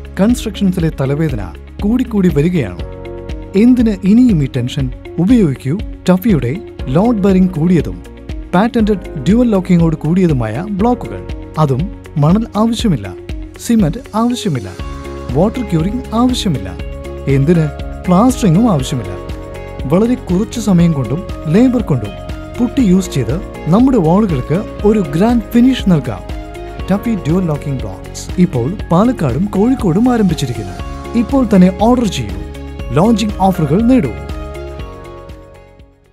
കൺസ്ട്രക്ഷൻസിലെ തലവേദന കൂടിക്കൂടി വരികയാണ് എന്തിന് ഇനിയും ഈ ടെൻഷൻ ഉപയോഗിക്കൂ ടഫിയുടെ ലോഡ് ബെറിംഗ് കൂടിയതും പാറ്റന്റഡ് ഡ്യുവൽ ലോക്കിങ്ങോട് കൂടിയതുമായ ബ്ലോക്കുകൾ അതും മണൽ ആവശ്യമില്ല സിമന്റ് ആവശ്യമില്ല വാട്ടർ ക്യൂറിംഗ് ആവശ്യമില്ല എന്തിന് പ്ലാസ്റ്ററിങ്ങും ആവശ്യമില്ല വളരെ കുറച്ചു സമയം കൊണ്ടും ലേബർ കൊണ്ടും പുട്ടി യൂസ് ചെയ്ത് നമ്മുടെ വാളുകൾക്ക് ഒരു ഗ്രാൻഡ് ഫിനിഷ് നൽകാം ടഫി ഡ്യുവൽ ലോക്കിംഗ് ബ്ലോക്സ് ഇപ്പോൾ പാലക്കാടും കോഴിക്കോടും ആരംഭിച്ചിരിക്കുന്നു ഇപ്പോൾ തന്നെ ഓർഡർ ചെയ്യൂ ലോഞ്ചിങ് ഓഫറുകൾ നേടൂ